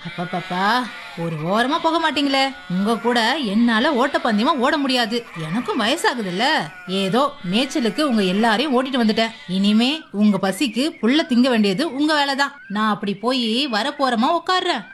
அப்பப்பப்பா ஒரு ஓரமா போக மாட்டீங்களே உங்க கூட என்னால ஓட்டப்பந்தயமா ஓட முடியாது எனக்கும் வயசாகுதுல்ல ஏதோ மேய்ச்சலுக்கு உங்க எல்லாரையும் ஓட்டிட்டு வந்துட்டேன் இனிமே உங்க பசிக்கு புல்ல திங்க வேண்டியது உங்க வேலைதான் நான் அப்படி போய் வரப்போறமா உட்கார்றேன்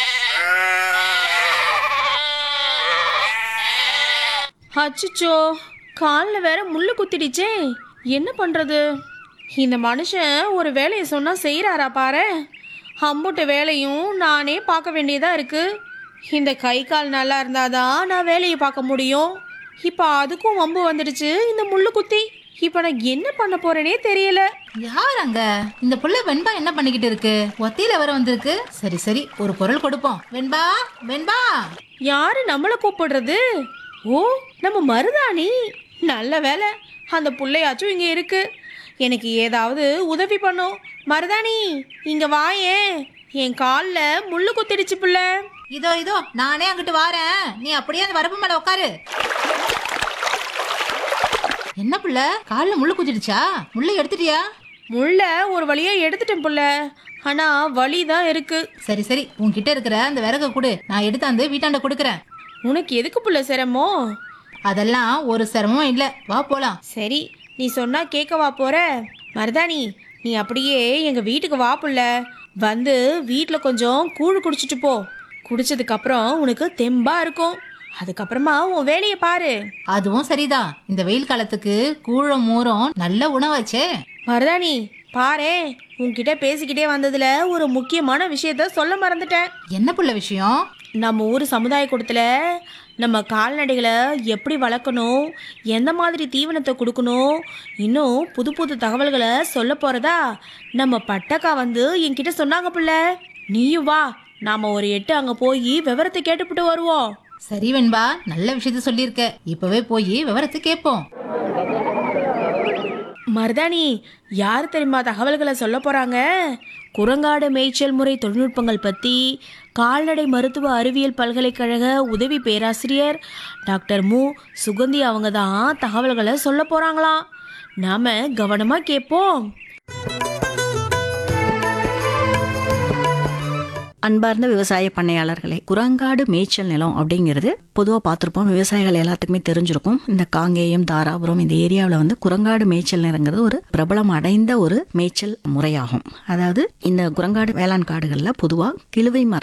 அச்சுச்சோ காலில் வேற முள்ளு குத்திடுச்சே என்ன பண்ணுறது இந்த மனுஷன் ஒரு வேலையை சொன்னால் செய்கிறாரா பாரு அம்புட்ட வேலையும் நானே பார்க்க வேண்டியதாக இருக்குது இந்த கை கால் நல்லா இருந்தாதான் நான் வேலையை பார்க்க முடியும் இப்போ அதுக்கும் வம்பு வந்துடுச்சு இந்த முள்ளு குத்தி இப்போ நான் என்ன பண்ண போறேனே தெரியல யார் அங்க இந்த புள்ள வெண்பா என்ன பண்ணிக்கிட்டு இருக்கு ஒத்தியில வர வந்திருக்கு சரி சரி ஒரு பொருள் கொடுப்போம் வெண்பா வெண்பா யாரு நம்மளை கூப்பிடுறது ஓ நம்ம மருதாணி நல்ல வேலை அந்த புள்ளையாச்சும் இங்கே இருக்கு எனக்கு ஏதாவது உதவி பண்ணும் மருதாணி இங்க வாயேன் என் காலில் முள்ளு குத்திடுச்சு புள்ள இதோ இதோ நானே அங்கிட்டு வாரேன் நீ அப்படியே அந்த வரப்பு மேல உட்காரு என்ன புள்ள கால்ல முள்ளு குத்திடுச்சா முள்ளை எடுத்துட்டியா முள்ள ஒரு வழியா எடுத்துட்டேன் புள்ள ஆனா வலி தான் இருக்கு சரி சரி உன்கிட்ட இருக்கிற அந்த விறகு கொடு நான் எடுத்தாந்து வீட்டாண்ட கொடுக்குறேன் உனக்கு எதுக்கு புள்ள சிரமம் அதெல்லாம் ஒரு சிரமமும் இல்ல வா போலாம் சரி நீ சொன்னா கேட்கவா போற மருதாணி நீ அப்படியே எங்க வீட்டுக்கு வா புள்ள வந்து வீட்டில் கொஞ்சம் கூழ் குடிச்சிட்டு போ குடிச்சதுக்கு அப்புறம் உனக்கு தெம்பா இருக்கும் அதுக்கப்புறமா உன் வேலையை பாரு அதுவும் சரிதான் இந்த வெயில் காலத்துக்கு கூழம் மூரம் நல்ல உணவாச்சே மருதாணி பாரே உன்கிட்ட பேசிக்கிட்டே வந்ததுல ஒரு முக்கியமான விஷயத்த சொல்ல மறந்துட்டேன் என்ன புள்ள விஷயம் நம்ம ஊர் சமுதாய கூடத்தில் நம்ம கால்நடைகளை எப்படி வளர்க்கணும் எந்த மாதிரி தீவனத்தை கொடுக்கணும் இன்னும் புது புது தகவல்களை சொல்ல போகிறதா நம்ம பட்டக்கா வந்து என்கிட்ட சொன்னாங்க புள்ள நீயும் வா நாம் ஒரு எட்டு அங்கே போய் விவரத்தை கேட்டுப்புட்டு வருவோம் சரி வெண்பா நல்ல விஷயத்த சொல்லியிருக்க இப்பவே போய் விவரத்தை கேட்போம் மருதாணி யார் தெரியுமா தகவல்களை சொல்ல போகிறாங்க குரங்காடு மேய்ச்சல் முறை தொழில்நுட்பங்கள் பற்றி கால்நடை மருத்துவ அறிவியல் பல்கலைக்கழக உதவி பேராசிரியர் டாக்டர் மு சுகந்தி அவங்க தான் தகவல்களை சொல்ல போகிறாங்களாம் நாம் கவனமாக கேட்போம் அன்பார்ந்த விவசாய பண்ணையாளர்களே குரங்காடு மேய்ச்சல் நிலம் அப்படிங்கிறது பொதுவாக பார்த்துருப்போம் விவசாயிகள் எல்லாத்துக்குமே தெரிஞ்சிருக்கும் இந்த காங்கேயம் தாராபுரம் இந்த ஏரியாவில் வந்து குரங்காடு மேய்ச்சல் நிலங்கிறது ஒரு பிரபலம் அடைந்த ஒரு மேய்ச்சல் முறையாகும் அதாவது இந்த குரங்காடு வேளாண் காடுகளில் பொதுவாக கிழுவை மர